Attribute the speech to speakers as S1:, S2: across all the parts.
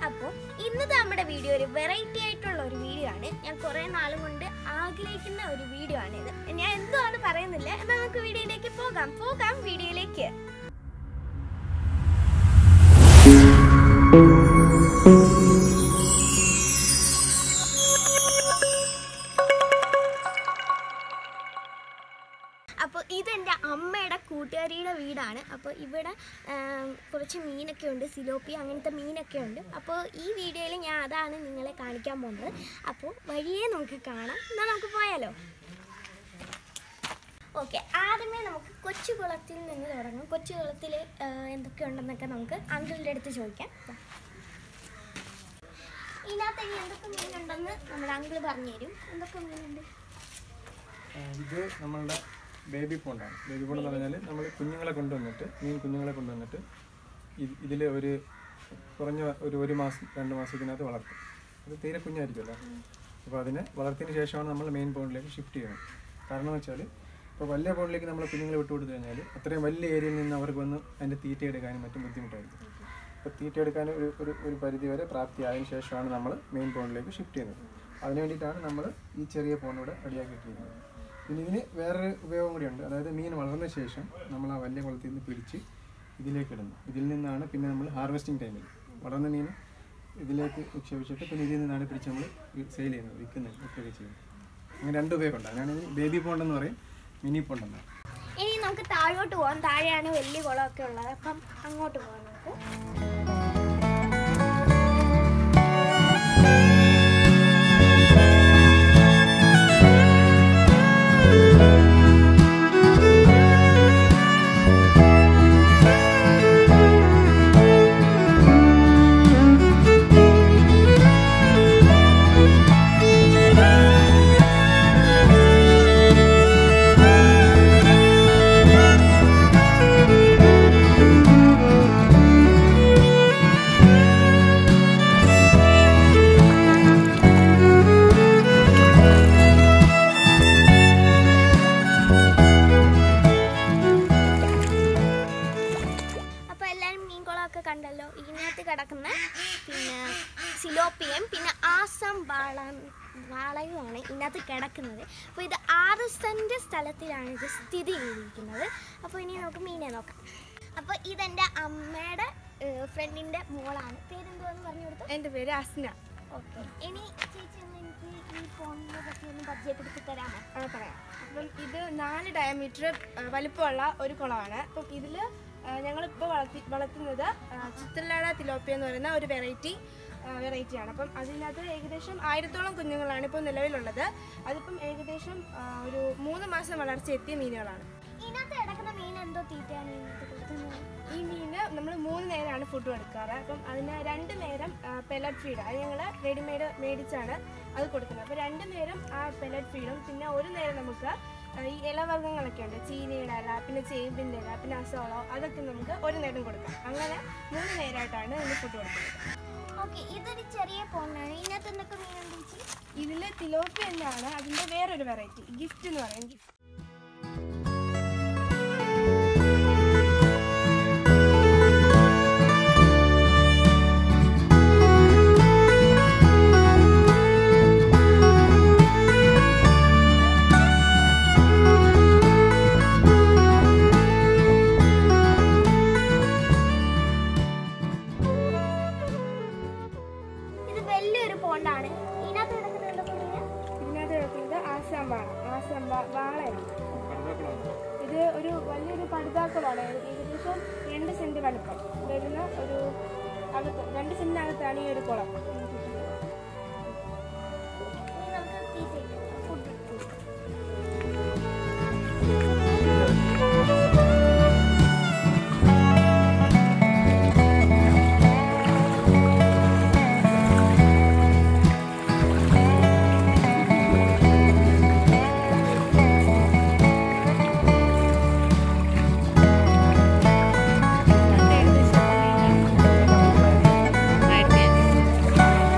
S1: അപ്പോൾ ഇന്നത്തെ നമ്മുടെ വീഡിയോ ഒരു വെറൈറ്റി ആയിട്ടുള്ള ഒരു വീഡിയോ ആണ് ഞാൻ കുറേ നാളും കൊണ്ട് ആഗ്രഹിക്കുന്ന ഒരു വീഡിയോ ആണ് ഇത് ഞാൻ എന്തുവാണ് പറയുന്നില്ല എന്നാൽ നമുക്ക് വീഡിയോയിലേക്ക് പോകാം പോകാം വീഡിയോയിലേക്ക് അപ്പോൾ ഇതെൻ്റെ അമ്മയുടെ കൂട്ടുകാരിയുടെ വീടാണ് അപ്പോൾ ഇവിടെ ആം, കുറച്ച് മീനൊക്കെ ഉണ്ട് സിലോപ്പി അങ്ങനത്തെ മീനൊക്കെ ഉണ്ട് അപ്പോൾ ഈ വീഡിയോയിൽ ഞാൻ അതാണ് നിങ്ങളെ കാണിക്കാൻ പോകുന്നത് അപ്പോൾ വഴിയേ നമുക്ക് കാണാം എന്നാൽ നമുക്ക് പോയാലോ ഓക്കെ ആദ്യമേ നമുക്ക് കൊച്ചു കുളത്തിൽ നിന്ന് തുടങ്ങാം കൊച്ചു കുളത്തിൽ എന്തൊക്കെ ഉണ്ടെന്നൊക്കെ നമുക്ക് അങ്കിളിൻ്റെ അടുത്ത് ചോദിക്കാം വാ. ഇതിനകത്ത് ഇനി എന്തൊക്കെ മീനുണ്ടെന്ന് നമ്മുടെ അങ്കിള് പറഞ്ഞു തരും എന്തൊക്കെ മീനുണ്ട്
S2: ഇത് നമ്മളുടെ ബേബി പോണ്ടാണ് ബേബി പോണ്ട് എന്ന് പറഞ്ഞാൽ നമ്മൾ കുഞ്ഞുങ്ങളെ കൊണ്ടുവന്നിട്ട് മീൻ കുഞ്ഞുങ്ങളെ കൊണ്ടുവന്നിട്ട് ഇതിൽ ഒരു കുറഞ്ഞ ഒരു ഒരു മാസം രണ്ട് മാസത്തിനകത്ത് വളർത്തും അത് തീരെ കുഞ്ഞായിരിക്കുമല്ലോ അപ്പോൾ അതിനെ വളർത്തിയതിന് ശേഷമാണ് നമ്മൾ മെയിൻ പോണ്ടിലേക്ക് ഷിഫ്റ്റ് ചെയ്യുന്നത് കാരണം എന്ന് വെച്ചാൽ ഇപ്പോൾ വലിയ പോണ്ടിലേക്ക് നമ്മൾ കുഞ്ഞുങ്ങളെ വിട്ടു കൊടുത്തു കഴിഞ്ഞാൽ അത്രയും വലിയ ഏരിയയിൽ നിന്ന് അവർക്ക് വന്ന് അതിൻ്റെ തീറ്റ എടുക്കാനും മറ്റും ബുദ്ധിമുട്ടായിരിക്കും അപ്പോൾ തീറ്റ എടുക്കാൻ ഒരു ഒരു ഒരു പരിധി വരെ പ്രാപ്തിയായതിനു ശേഷമാണ് നമ്മൾ മെയിൻ പോണ്ടിലേക്ക് ഷിഫ്റ്റ് ചെയ്യുന്നത് അതിന് വേണ്ടിയിട്ടാണ് നമ്മൾ ഈ ചെറിയ പോണ്ട് ഇവിടെ റെഡിയാക്കിയിട്ടിരിക്കുന്നത് പിന്നെ ഇതിന് വേറൊരു ഉപയോഗം കൂടിയുണ്ട് അതായത് മീൻ വളർന്ന ശേഷം നമ്മൾ ആ വലിയ കുളത്തിൽ നിന്ന് പിടിച്ച് ഇതിലേക്ക് ഇടുന്നു ഇതിൽ നിന്നാണ് പിന്നെ നമ്മൾ ഹാർവെസ്റ്റിംഗ് ടൈമിൽ വളർന്ന മീൻ ഇതിലേക്ക് നിക്ഷേപിച്ചിട്ട് പിന്നെ ഇതിൽ നിന്നാണ് പിടിച്ച് നമ്മൾ സെയിൽ ചെയ്യുന്നത് വിൽക്കുന്നത് വിൽക്കുകയൊക്കെ ചെയ്യുന്നത് അങ്ങനെ രണ്ട് ഉപയോഗമുണ്ട് അതിനാണ് ഈ ബേബി പോണ്ടെന്ന് പറയും മിനി പോണ്ടെന്ന് പറയും
S1: ഇനി നമുക്ക് താഴോട്ട് പോകാം താഴെയാണ് വലിയ കുളമൊക്കെ ഉള്ളത് അപ്പം അങ്ങോട്ട് പോകാം നമുക്ക് അപ്പോൾ എല്ലാവരും മീൻകുളമൊക്കെ കണ്ടല്ലോ ഇതിനകത്ത് കിടക്കുന്ന പിന്നെ സിലോപ്പിയും പിന്നെ ആസം വാള വാളയുമാണ് ഇതിനകത്ത് കിടക്കുന്നത് അപ്പോൾ ഇത് ആറ് സെൻറ്റ് സ്ഥലത്തിലാണ് ഇത് സ്ഥിതി ചെയ്തിരിക്കുന്നത് അപ്പോൾ ഇനി നമുക്ക് മീനെ നോക്കാം അപ്പോൾ ഇതെൻ്റെ അമ്മയുടെ ഫ്രണ്ടിൻ്റെ മോളാണ് പേരെന്തുവാന്ന് പറഞ്ഞു കൊടുത്തു
S3: എൻ്റെ പേര് അസ്ന
S1: ഓക്കെ ഇനി ചേച്ചി ഒന്ന് എനിക്ക് ഈ ഫോണിനെ പറ്റി ഒന്ന് പരിചയപ്പെടുത്തി തരാമോ
S3: ആ പറയാം അപ്പം ഇത് നാല് ഡയമീറ്റർ വലിപ്പമുള്ള ഒരു കുളമാണ് അപ്പം ഇതിൽ ഞങ്ങളിപ്പോൾ വളർത്തി വളർത്തുന്നത് ആ, ചിത്തല്ലാട തിലോപ്പിയ എന്ന് പറയുന്ന ഒരു വെറൈറ്റി വെറൈറ്റിയാണ് അപ്പം അതിനകത്ത് ഏകദേശം ആയിരത്തോളം കുഞ്ഞുങ്ങളാണ് ഇപ്പോൾ നിലവിലുള്ളത് അതിപ്പം ഏകദേശം ആ, ഒരു മൂന്ന് മാസം വളർച്ച എത്തിയ മീനുകളാണ്
S1: ഇതിനകത്ത് കിടക്കുന്ന മീൻ എന്തോ തീറ്റയാണ് ഇതിനകത്ത് കൊടുക്കുന്നത്
S3: ഈ മീന് നമ്മൾ മൂന്ന് നേരമാണ് ഫുഡ് കൊടുക്കാറ് അപ്പം അതിന് രണ്ട് നേരം പെലറ്റ് ഫീഡ് അത് ഞങ്ങൾ റെഡിമെയ്ഡ് മേടിച്ചാണ് അത് കൊടുക്കുന്നത് അപ്പോൾ രണ്ട് നേരം ആ പെലറ്റ് ഫീഡും പിന്നെ ഒരു നേരം നമുക്ക് ആ, ഈ ഇലവർഗ്ഗങ്ങളൊക്കെ ഉണ്ട് ചീനിയുടെ ഇല പിന്നെ ചേമ്പിൻ്റെ ഇല പിന്നെ അസോളോ അതൊക്കെ നമുക്ക് ഒരു നേരം കൊടുക്കാം അങ്ങനെ മൂന്ന് നേരമായിട്ടാണ് ഇതിന് ഫുഡ് കൊടുക്കുന്നത്
S1: ഓക്കെ ഇതൊരു ചെറിയ പോണ്ടാണ് ഇതിനകത്ത് എന്തൊക്കെ മീനുണ്ട് ചേച്ചി
S3: ഇതിൽ തിലോപ്പി തന്നെയാണ് അതിൻ്റെ വേറൊരു വെറൈറ്റി ഗിഫ്റ്റ് എന്ന് പറയും ഗിഫ്റ്റ്
S1: ഇത് വലിയൊരു പോണ്ടാണ് ഇതിനകത്ത് കിടക്കുന്ന എന്തൊക്കെ മീന്
S3: ഇതിനകത്ത് കിടക്കുന്നത് ആസാം വാള ആസാം വാ- വാളയാണ് ഇത് ഒരു വലിയൊരു പടുതാക്കുളമാണ് ഏകദേശം രണ്ട് സെന്റ് വലുപ്പം വരുന്ന ഒരു അകത്ത് രണ്ട് സെന്റിനകത്താണ് ഈ ഒരു കുളം
S1: ഇനി നമുക്ക് തീറ്റ ഫുഡ്
S4: ഏകദേശം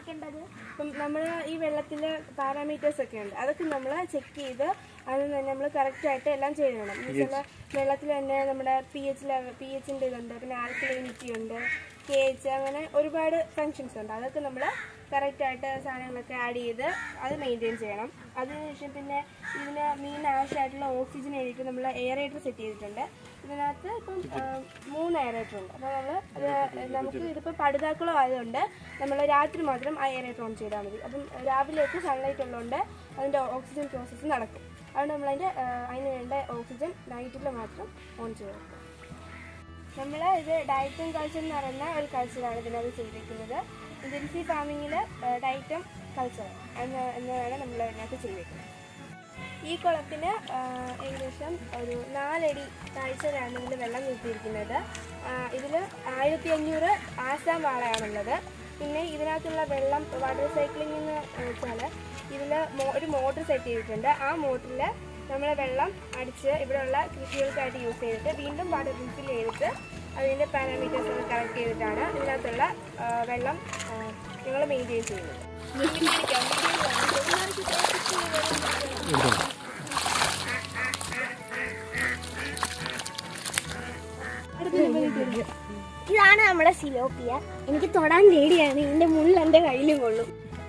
S1: ശ്രദ്ധിക്കേണ്ടത്
S3: അപ്പം നമ്മൾ ഈ വെള്ളത്തിൽ പാരാമീറ്റേഴ്സ് ഒക്കെ ഉണ്ട് അതൊക്കെ നമ്മൾ ചെക്ക് ചെയ്ത് അത് നമ്മൾ കറക്റ്റായിട്ട് എല്ലാം ചെയ്യണം ചില വെള്ളത്തിൽ തന്നെ നമ്മുടെ പി എച്ച് ലെവൽ പി എച്ചിൻ്റെ ഇതുണ്ട് പിന്നെ ആൽക്കലൈനിറ്റി ഉണ്ട് കെ എച്ച് അങ്ങനെ ഒരുപാട് ഫങ്ഷൻസ് ഉണ്ട് അതൊക്കെ നമ്മൾ കറക്റ്റായിട്ട് സാധനങ്ങളൊക്കെ ആഡ് ചെയ്ത് അത് മെയിൻറ്റെയിൻ ചെയ്യണം അതിനുശേഷം പിന്നെ ഇതിന് മീൻ ആവശ്യമായിട്ടുള്ള ഓക്സിജൻ വേണ്ടിയിട്ട് നമ്മൾ എയറേറ്റർ സെറ്റ് ചെയ്തിട്ടുണ്ട് ഇതിനകത്ത് ഇപ്പം ആ, മൂന്ന് എയറേറ്റർ ഉണ്ട് അപ്പോൾ നമ്മൾ നമുക്ക് ഇതിപ്പോൾ പടുതാക്കുളം ആയതുകൊണ്ട് നമ്മൾ രാത്രി മാത്രം ആ എയറേറ്റർ ഓൺ ചെയ്താൽ മതി അപ്പം രാവിലേക്ക് സൺലൈറ്റ് ഉള്ളതുകൊണ്ട് അതിൻ്റെ ഓക്സിജൻ പ്രോസസ്സ് നടക്കും അതുകൊണ്ട് നമ്മളതിൻ്റെ അതിന് വേണ്ട ഓക്സിജൻ നൈറ്റിൽ മാത്രം ഓൺ ചെയ്ത് വെക്കും നമ്മൾ ഇത് ഡയറ്റം കൾച്ചർ എന്ന് പറയുന്ന ഒരു കൾച്ചറാണ് ഇതിനകത്ത് ചെയ്തിരിക്കുന്നത് ഇൻറ്റൻസി ഫാമിങ്ങിൽ ഡയറ്റം കൾച്ചർ എന്ന് എന്നാണ് നമ്മൾ ഇതിനകത്ത് ചെയ്തിരിക്കുന്നത് ഈ കുളത്തിന് ആ, ഏകദേശം ഒരു നാലടി താഴ്ചയിലാണ് ഇതിൽ വെള്ളം നിർത്തിയിരിക്കുന്നത് ഇതിൽ ആയിരത്തി അഞ്ഞൂറ് ആസാം വാളയാണുള്ളത് പിന്നെ ഇതിനകത്തുള്ള വെള്ളം വാട്ടർ സൈക്ലിംഗ് എന്ന് വെച്ചാൽ ഇതിൽ ഒരു മോട്ടർ സെറ്റ് ചെയ്തിട്ടുണ്ട് ആ മോട്ടറിൽ നമ്മൾ വെള്ളം അടിച്ച് ഇവിടെയുള്ള കൃഷികൾക്കായിട്ട് യൂസ് ചെയ്തിട്ട് വീണ്ടും വാട്ടർ റിഫിൽ ചെയ്തിട്ട് അതിൻ്റെ പാരാമീറ്റേഴ്സ് ഒക്കെ കറക്റ്റ് ചെയ്തിട്ടാണ് ഇതിനകത്തുള്ള ആ, വെള്ളം ഞങ്ങൾ മെയിൻറ്റെയിൻ ചെയ്യുന്നത്
S1: ഇതാണ് നമ്മുടെ സിലോപ്പിയ എനിക്ക് തൊടാൻ പേടിയാണ് ഇതിന്റെ മുള്ള എന്റെ കയ്യിലും കൊള്ളും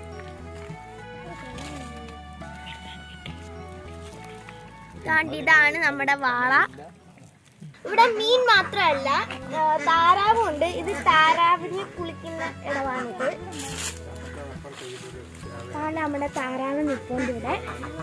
S1: ദാണ്ട് ഇതാണ് നമ്മുടെ വാള ഇവിടെ മീൻ മാത്രമല്ല ആ, താറാവും ഉണ്ട് ഇത് താറാവിന് കുളിക്കുന്ന ഇടമാണിത് ആണ് നമ്മുടെ താറാവ് നിൽപ്പുണ്ട് ഇവിടെ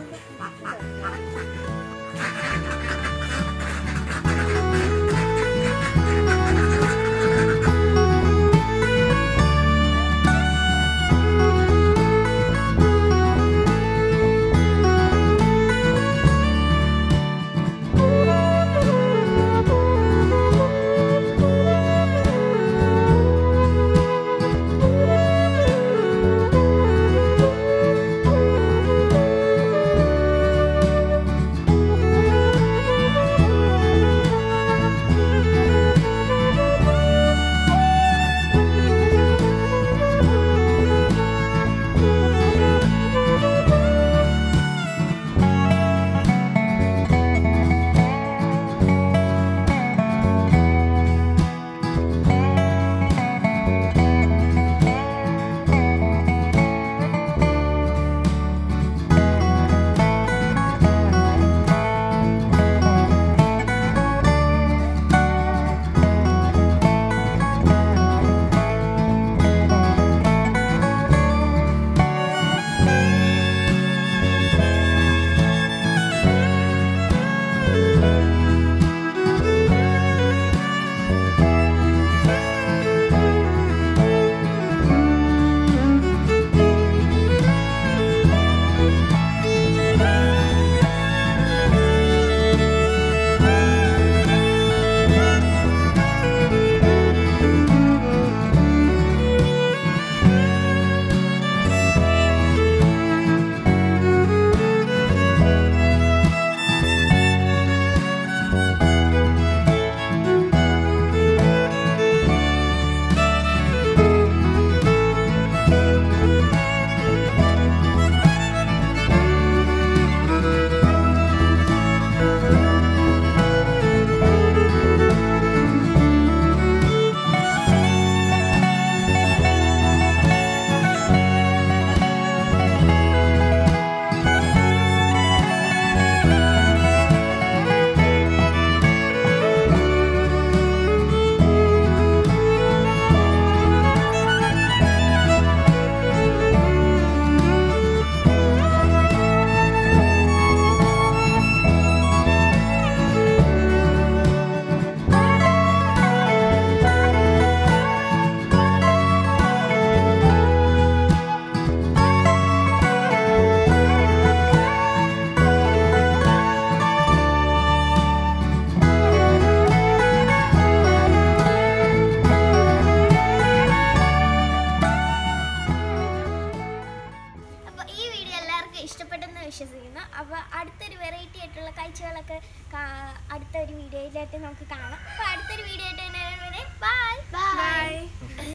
S1: അപ്പോൾ ഈ വീഡിയോ എല്ലാവർക്കും ഇഷ്ടപ്പെട്ടെന്ന് വിശ്വസിക്കുന്നു അപ്പോൾ അടുത്തൊരു വെറൈറ്റി ആയിട്ടുള്ള കാഴ്ചകളൊക്കെ കാ- അടുത്തൊരു വീഡിയോയിലായിട്ട് നമുക്ക് കാണാം അപ്പോൾ അടുത്തൊരു വീഡിയോ ആയിട്ട് ബൈ
S3: ബൈ